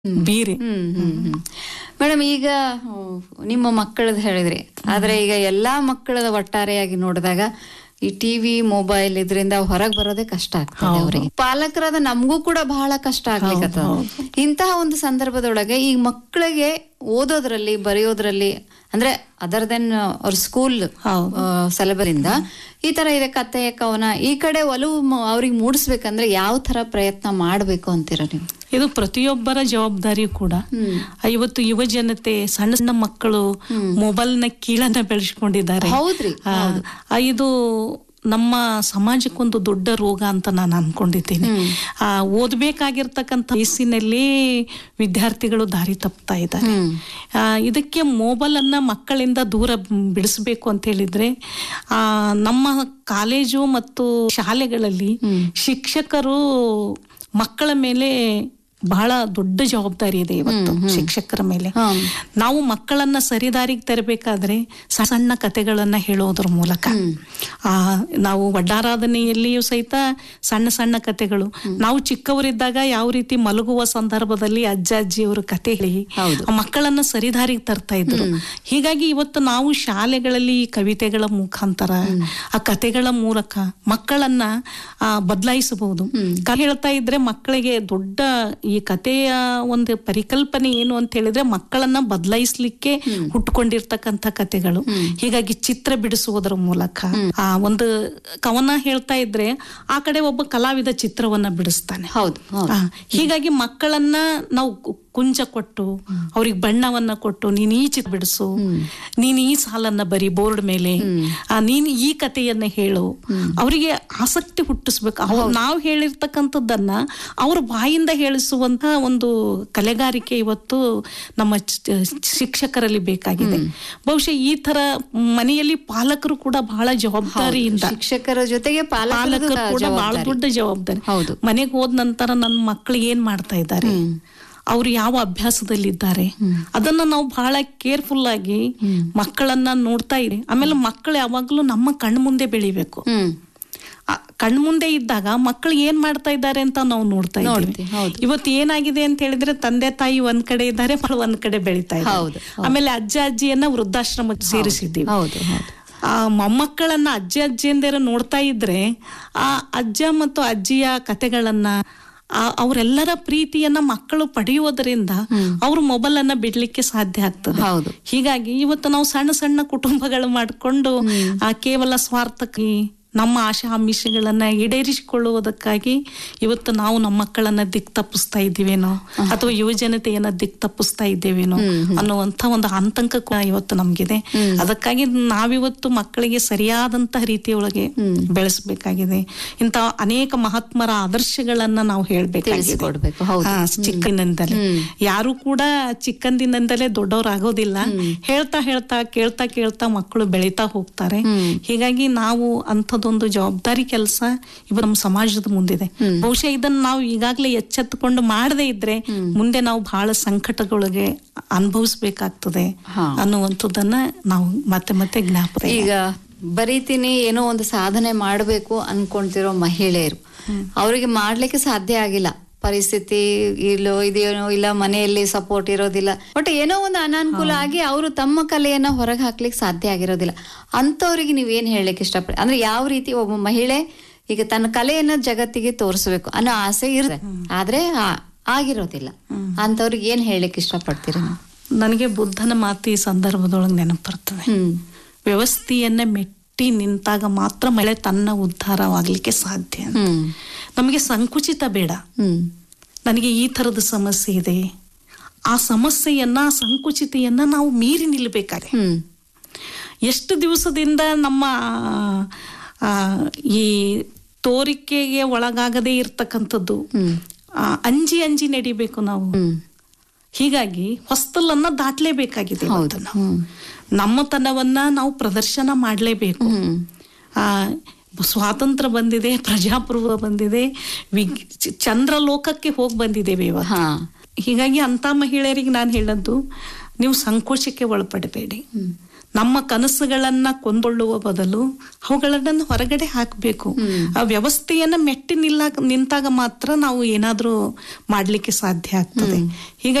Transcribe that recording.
ಬೀರೆ ಹ್ಮ್ ಹ್ಮ್ ಹ್ಮ್ madam ಈಗ ಹ್ಮ್, ನಿಮ್ಮ ಮಕ್ಕಳದ್ ಹೇಳಿದ್ರಿ ಆದ್ರೆ ಈಗ ಎಲ್ಲಾ ಮಕ್ಕಳದ ಒಟ್ಟಾರೆಯಾಗಿ ನೋಡಿದಾಗ ಈ ಟಿವಿ ಮೊಬೈಲ್ ಇದರಿಂದ ಹೊರಗೆ ಬರೋದೇ ಕಷ್ಟ ಆಗ್ತದೆ ಅವರಿಗೆ ಪಾಲಕರಾದ ನಮಗೂ ಕೂಡ ಬಹಳ ಕಷ್ಟ ಆಗ್ಲಿಕ್ಕೆ ಇಂತಹ ಒಂದು ಸಂದರ್ಭದೊಳಗೆ ಈ ಮಕ್ಕಳಿಗೆ ಓದೋದ್ರಲ್ಲಿ ಬರೆಯೋದ್ರಲ್ಲಿ ಅಂದ್ರೆ ಅದರ್ ದೆನ್ ಅವ್ರ ಸ್ಕೂಲ್ ಹೌದು. ಇಂದ ಈ ತರ ಇದೆ ಕತೆ ಕವನ ಈ ಕಡೆ ಒಲವು ಮ- ಅವ್ರಿಗೆ ಮೂಡಿಸ್ಬೇಕಂದ್ರೆ ಯಾವ ತರ ಪ್ರಯತ್ನ ಮಾಡ್ಬೇಕು ಅಂತೀರ ನೀವು ಇದು ಪ್ರತಿಯೊಬ್ಬರ ಜವಾಬ್ದಾರಿ ಕೂಡ ಆ, ಇವತ್ತು ಯುವ ಜನತೆ ಸಣ್ಣ ಸಣ್ಣ ಮಕ್ಕಳು ಮೊಬೈಲ್ನ ಕೀಳನ್ನ ಬೆಳೆಸ್ಕೊಂಡಿದ್ದಾರೆ ಹೌದ್ರಿ ಆ, ಆ, ಇದು ನಮ್ಮ ಸಮಾಜಕ್ಕೊಂದು ದೊಡ್ಡ ರೋಗ ಅಂತ ನಾನು ಅನ್ಕೊಂಡಿದ್ದೀನಿ ಆ ಓದ್ಬೇಕಾಗಿರ್ತಕ್ಕಂಥ ವಯಸ್ಸಿನಲ್ಲಿ ವಿದ್ಯಾರ್ಥಿಗಳು ದಾರಿ ತಪ್ತಾ ಇದ್ದಾರೆ ಆ, ಇದಕ್ಕೆ ಮೊಬೈಲ್ ಅನ್ನ ಮಕ್ಕಳಿಂದ ದೂರ ಬಿಡಿಸ್ಬೇಕು ಅಂತ ಹೇಳಿದ್ರೆ ಆ, ನಮ್ಮ ಕಾಲೇಜು ಮತ್ತು ಶಾಲೆಗಳಲ್ಲಿ ಶಿಕ್ಷಕರು ಮಕ್ಕಳ ಮೇಲೆ ಬಹಳ ದೊಡ್ಡ ಜವಾಬ್ದಾರಿ ಇದೆ ಇವತ್ತು ಶಿಕ್ಷಕರ ಮೇಲೆ ನಾವು ಮಕ್ಕಳನ್ನ ಸರಿದಾರಿಗೆ ತರಬೇಕಾದ್ರೆ ಸಣ್ಣ ಸಣ್ಣ ಕತೆಗಳನ್ನ ಹೇಳೋದ್ರ ಮೂಲಕ ಆ ನಾವು ವಡ್ಡಾರಾಧನೆಯಲ್ಲಿಯೂ ಸಹಿತ ಸಣ್ಣ ಸಣ್ಣ ಕತೆಗಳು ನಾವು ಚಿಕ್ಕವರಿದ್ದಾಗ ಯಾವ ರೀತಿ ಮಲಗುವ ಸಂದರ್ಭದಲ್ಲಿ ಅಜ್ಜ ಅಜ್ಜಿಯವರು ಕತೆ ಹೇಳಿ ಹೌದು. ಆ ಮಕ್ಕಳನ್ನ ಸರಿದಾರಿಗೆ ತರ್ತಾ ಇದ್ರು ಹೀಗಾಗಿ ಇವತ್ತು ನಾವು ಶಾಲೆಗಳಲ್ಲಿ ಈ ಕವಿತೆಗಳ ಮುಖಾಂತರ ಆ ಕತೆಗಳ ಮೂಲಕ ಮಕ್ಕಳನ್ನ ಆ, ಬದಲಾಯಿಸಬಹುದು ಕ- ಹೇಳ್ತಾ ಇದ್ರೆ ಮಕ್ಕಳಿಗೆ ದೊಡ್ಡ ಈ ಕಥೆಯ ಒಂದು ಪರಿಕಲ್ಪನೆ ಏನು ಅಂತ ಹೇಳಿದ್ರೆ ಮಕ್ಕಳನ್ನ ಬದಲಾಯಿಸ್ಲಿಕ್ಕೆ ಹುಟ್ಕೊಂಡಿರ್ತಕ್ಕಂಥ ಕತೆಗಳು ಹೀಗಾಗಿ ಚಿತ್ರ ಬಿಡಿಸುವುದರ ಮೂಲಕ ಆ ಒಂದು ಕವನ ಹೇಳ್ತಾ ಇದ್ರೆ ಆ ಕಡೆ ಒಬ್ಬ ಕಲಾವಿದ ಚಿತ್ರವನ್ನ ಬಿಡಿಸ್ತಾನೆ ಹೌದು ಹೌದು ಆ, ಹೀಗಾಗಿ ಮಕ್ಕಳನ್ನ ನಾವು ಕು- ಕುಂಚ ಕೊಟ್ಟು ಅವ್ರಿಗೆ ಬಣ್ಣವನ್ನ ಕೊಟ್ಟು ನೀನ್ ಈ ಚಿತ್ರ ಬಿಡಿಸು ನೀನ್ ಈ ಸಾಲನ್ನ ಬರಿ ಬೋರ್ಡ್ ಮೇಲೆ ಆ, ನೀನ್ ಈ ಕಥೆಯನ್ನ ಹೇಳು ಅವರಿಗೆ ಆಸಕ್ತಿ ಹುಟ್ಟಿಸ್ಬೇಕು ಅವ್ರು ನಾವು ಹೇಳಿರ್ತಕ್ಕಂಥದ್ದನ್ನ ಅವ್ರ ಬಾಯಿಂದ ಹೇಳಿಸುವಂತ ಒಂದು ಕಲೆಗಾರಿಕೆ ಇವತ್ತು ನಮ್ಮ ಚ- ಶಿಕ್ಷಕರಲ್ಲಿ ಬೇಕಾಗಿದೆ ಬಹುಶಃ ಈ ತರ ಮನೆಯಲ್ಲಿ ಪಾಲಕರು ಕೂಡ ಬಹಳ ಜವಾಬ್ದಾರಿಯಿಂದ ಶಿಕ್ಷಕರ ಜೊತೆಗೆ ಪಾಲಕರದು ಪಾಲಕರು ಕೂಡ ಬಹಳ ಜವಾಬ್ದಾರಿ. ದೊಡ್ಡ ಜವಾಬ್ದಾರಿ ಹೌದು ಮನೆಗೆ ಹೋದ ನಂತರ ನನ್ನ ಮಕ್ಕಳು ಏನ್ ಮಾಡ್ತಾ ಇದ್ದಾರೆ ಅವ್ರು ಯಾವ ಅಭ್ಯಾಸದಲ್ಲಿದ್ದಾರೆ ಅದನ್ನ ನಾವು ಬಹಳ ಕೇರ್ಫುಲ್ ಆಗಿ ಮಕ್ಕಳನ್ನ ನೋಡ್ತಾ ಇರಿ ಆಮೇಲೆ ಮಕ್ಕಳು ಯಾವಾಗ್ಲೂ ನಮ್ಮ ಕಣ್ಣು ಮುಂದೆ ಬೆಳಿಬೇಕು ಹ್ಮ್ ಆ ಕಣ್ಮುಂದೆ ಇದ್ದಾಗ ಮಕ್ಕಳು ಏನ್ ಮಾಡ್ತಾ ಇದ್ದಾರೆ ಅಂತ ನಾವು ನೋಡ್ತಾ ಇದ್ದೀವಿ ನೋಡ್ತೀವಿ, ಹೌದು. ಇವತ್ತು ಏನಾಗಿದೆ ಅಂತ ಹೇಳಿದ್ರೆ ತಂದೆ ತಾಯಿ ಒಂದ್ ಕಡೆ ಇದ್ದಾರೆ ಮಕ್ಕಳು ಒಂದ್ ಕಡೆ ಬೆಳಿತಾ ಹೌದು, ಇದ್ದಾರೆ ಆಮೇಲೆ ಅಜ್ಜ ಅಜ್ಜಿಯನ್ನ ವೃದ್ಧಾಶ್ರಮಕ್ಕೆ ಸೇರಿಸಿದ್ದೀವಿ ಹೌದು ಹೌದು ಆ ಮೊಮ್ಮಕ್ಕಳನ್ನ ಅಜ್ಜಿ ಅಜ್ಜಿಯಂದಿರ ನೋಡ್ತಾ ಇದ್ರೆ ಆ ಅಜ್ಜ ಮತ್ತು ಅಜ್ಜಿಯ ಕತೆಗಳನ್ನ ಆ- ಅವರೆಲ್ಲರ ಪ್ರೀತಿಯನ್ನ ಮಕ್ಕಳು ಪಡೆಯುವುದರಿಂದ ಅವರು ಮೊಬೈಲ್ ಅನ್ನ ಬಿಡ್ಲಿಕ್ಕೆ ಸಾಧ್ಯ ಆಗ್ತದೆ ಹೌದು ಹೀಗಾಗಿ ಇವತ್ತು ನಾವು ಸಣ್ಣ ಸಣ್ಣ ಕುಟುಂಬಗಳು ಮಾಡಿಕೊಂಡು ಆ ಕೇವಲ ಸ್ವಾರ್ಥಕ್ಕೆ ನಮ್ಮ ಆಶಾ ಆಮಿಷಗಳನ್ನ ಈಡೇರಿಸಿಕೊಳ್ಳುವುದಕ್ಕಾಗಿ ಇವತ್ತು ನಾವು ನಮ್ಮ ಮಕ್ಕಳನ್ನ ದಿಕ್ ತಪ್ಪಿಸ್ತಾ ಇದ್ದೀವೇನೋ ಅಥವಾ ಯುವ ಜನತೆಯನ್ನ ದಿಕ್ ತಪ್ಪಿಸ್ತಾ ಇದ್ದೇವೇನೋ ಅನ್ನುವಂತ ಒಂದು ಆತಂಕ ಕೂಡ ಇವತ್ತು ನಮ್ಗಿದೆ ಅದಕ್ಕಾಗಿ ನಾವಿವತ್ತು ಮಕ್ಕಳಿಗೆ ಸರಿಯಾದಂತಹ ರೀತಿಯೊಳಗೆ ಬೆಳೆಸಬೇಕಾಗಿದೆ ಇಂತ ಅನೇಕ ಮಹಾತ್ಮರ ಆದರ್ಶಗಳನ್ನ ನಾವು ಹೇಳ್ಬೇಕಾಗಿದೆ ತಿಳಿಸಿಕೊಡ್ಬೇಕು ಹೌದು ಹಾ, ಚಿಕ್ಕಂದಿನಿಂದಲೇ ಯಾರು ಕೂಡ ಚಿಕ್ಕಂದಿನಿಂದಲೇ ದೊಡ್ಡವರಾಗೋದಿಲ್ಲ ಹೇಳ್ತಾ ಹೇಳ್ತಾ ಕೇಳ್ತಾ ಕೇಳ್ತಾ ಮಕ್ಕಳು ಬೆಳೀತಾ ಹೋಗ್ತಾರೆ ಹೀಗಾಗಿ ನಾವು ಅಂಥದ್ದೊಂದು ಜವಾಬ್ದಾರಿ ಕೆಲಸ ಇವ ನಮ್ಮ ಸಮಾಜದ ಮುಂದಿದೆ ಬಹುಶಃ ಇದನ್ನ ನಾವು ಈಗಾಗಲೇ ಎಚ್ಚೆತ್ತುಕೊಂಡು ಮಾಡದೇ ಇದ್ರೆ ಮುಂದೆ ನಾವು ಬಹಳ ಸಂಕಟಗಳಿಗೆ ಅನುಭವಿಸ್ಬೇಕಾಗ್ತದೆ ಹಾ. ಅನ್ನುವಂಥದ್ದನ್ನ ನಾವು ಮತ್ತೆ ಮತ್ತೆ ಜ್ಞಾಪಕ ಈಗ ಬರೀತೀನಿ ಏನೋ ಒಂದು ಸಾಧನೆ ಮಾಡಬೇಕು ಅನ್ಕೊಂತಿರೋ ಮಹಿಳೆಯರು ಅವರಿಗೆ ಮಾಡ್ಲಿಕ್ಕೆ ಸಾಧ್ಯ ಆಗಿಲ್ಲ ಪರಿಸ್ಥಿತಿ ಇಲ್ಲೋ ಇದೇನೋ ಇಲ್ಲ ಮನೆಯಲ್ಲಿ ಸಪೋರ್ಟ್ ಇರೋದಿಲ್ಲ ಬಟ್ ಏನೋ ಒಂದು ಅನಾನುಕೂಲ ಆಗಿ ಅವರು ತಮ್ಮ ಕಲೆಯನ್ನ ಹೊರಗೆ ಹಾಕ್ಲಿಕ್ಕೆ ಸಾಧ್ಯ ಆಗಿರೋದಿಲ್ಲ ಅಂತವ್ರಿಗೆ ನೀವೇನ್ ಹೇಳಲಿಕ್ಕೆ ಇಷ್ಟಪಡ ಅಂದ್ರೆ ಯಾವ ರೀತಿ ಒಬ್ಬ ಮಹಿಳೆ ಈಗ ತನ್ನ ಕಲೆಯನ್ನ ಜಗತ್ತಿಗೆ ತೋರಿಸ್ಬೇಕು ಅನ್ನೋ ಆಸೆ ಇರುತ್ತೆ ಆದ್ರೆ ಆ- ಆಗಿರೋದಿಲ್ಲ ಅಂತವ್ರಿಗೆ ಏನ್ ಹೇಳಲಿಕ್ಕೆ ಇಷ್ಟಪಡ್ತೀರಿ ನೀವು ನನಗೆ ಬುದ್ಧನ ಮಾತು ಈ ಸಂದರ್ಭದೊಳಗೆ ನೆನಪು ಬರ್ತದೆ ಹ್ಮ್ ವ್ಯವಸ್ಥೆಯನ್ನ ಮೆಟ್ಟಿ ನಿಂತಾಗ ಮಾತ್ರ ಮಳೆ ತನ್ನ ಉದ್ಧಾರವಾಗ್ಲಿಕ್ಕೆ ಸಾಧ್ಯ ಹ್ಮ್ ನಮಗೆ ಸಂಕುಚಿತ ಬೇಡ ಹ್ಮ್ ನನಗೆ ಈ ಥರದ ಸಮಸ್ಯೆ ಇದೆ ಆ ಸಮಸ್ಯೆಯನ್ನ ಆ ಸಂಕುಚಿತೆಯನ್ನ ನಾವು ಮೀರಿ ನಿಲ್ಲಬೇಕಾದ್ರೆ ಹ್ಮ್ ಎಷ್ಟು ದಿವಸದಿಂದ ನಮ್ಮ ಆ, ಈ ತೋರಿಕೆಗೆ ಒಳಗಾಗದೇ ಇರ್ತಕ್ಕಂಥದ್ದು ಹ್ಮ್ ಆ, ಅಂಜಿ ಅಂಜಿ ನಡಿಬೇಕು ನಾವು ಹ್ಮ್ ಹೀಗಾಗಿ ಹೊಸ್ತಲನ್ನ ದಾಟ್ಲೇಬೇಕಾಗಿದೆ ಇವತ್ತು ಹೌದು ನಾವು. ಹ್ಮ್ ನಮ್ಮತನವನ್ನ ನಾವು ಪ್ರದರ್ಶನ ಮಾಡಲೇಬೇಕು ಹ್ಮ್ ಆ ಸ್ವಾತಂತ್ರ್ಯ ಬಂದಿದೆ ಪ್ರಜಾಪ್ರಭುತ್ವ ಬಂದಿದೆ ವಿಗ್ ಚ- ಚಂದ್ರಲೋಕಕ್ಕೆ ಹೋಗಿ ಬಂದಿದ್ದೇವೆ ಇವತ್ತು ಹಾ ಹೀಗಾಗಿ ಅಂತ ಮಹಿಳೆಯರಿಗೆ ನಾನು ಹೇಳದ್ದು ನೀವು ಸಂಕೋಚಕ್ಕೆ ಒಳಪಡಬೇಡಿ ನಮ್ಮ ಕನಸುಗಳನ್ನ ಕೊಂದೊಳ್ಳುವ ಬದಲು ಅವುಗಳನ್ನ ಹೊರಗಡೆ ಹಾಕಬೇಕು ಆ ವ್ಯವಸ್ಥೆಯನ್ನ ಮೆಟ್ಟಿ ನಿಲ್ಲ ನಿಂತಾಗ ಮಾತ್ರ ನಾವು ಏನಾದ್ರೂ ಮಾಡ್ಲಿಕ್ಕೆ ಸಾಧ್ಯ ಆಗ್ತದೆ ಹೀಗಾಗಿ